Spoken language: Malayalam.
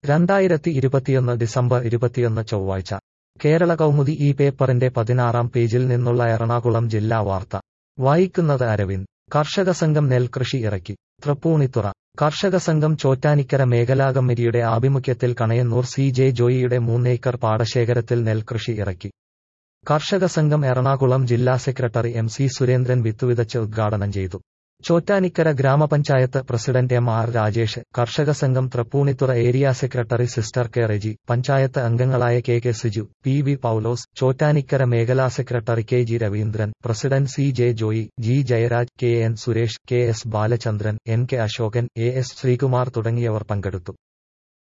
രണ്ടായിരത്തി ഇരുപത്തിയൊന്ന് ഡിസംബർ ഇരുപത്തിയൊന്ന് ചൊവ്വാഴ്ച കേരള കൗമുദി ഈ പേപ്പറിന്റെ പതിനാറാം പേജിൽ നിന്നുള്ള എറണാകുളം ജില്ലാ വാർത്ത വായിക്കുന്നത് അരവിന്ദ് കർഷക സംഘം നെൽകൃഷി ഇറക്കി തൃപ്പൂണിത്തുറ കർഷക സംഘം ചോറ്റാനിക്കര മേഖലാ കമ്മിറ്റിയുടെ ആഭിമുഖ്യത്തിൽ കണയന്നൂർ സി ജെ ജോയിയുടെ മൂന്നേക്കർ പാടശേഖരത്തിൽ നെൽകൃഷി ഇറക്കി കർഷക സംഘം എറണാകുളം ജില്ലാ സെക്രട്ടറി എം സി സുരേന്ദ്രൻ വിത്തുവിതച്ച് ഉദ്ഘാടനം ചെയ്തു ചോറ്റാനിക്കര ഗ്രാമപഞ്ചായത്ത് പ്രസിഡന്റ് എം ആർ രാജേഷ് കർഷക സംഘം Thrippunithura area secretary sister K Reji panchayat അംഗങ്ങളായ K K Siju P V Paulose Chottanikkara മേഖലാ secretary K G Raveendran president C J Joy G Jayaraj K N Suresh K S Balachandran N K Asokan A S Sreekumar തുടങ്ങിയവർ പങ്കെടുത്തു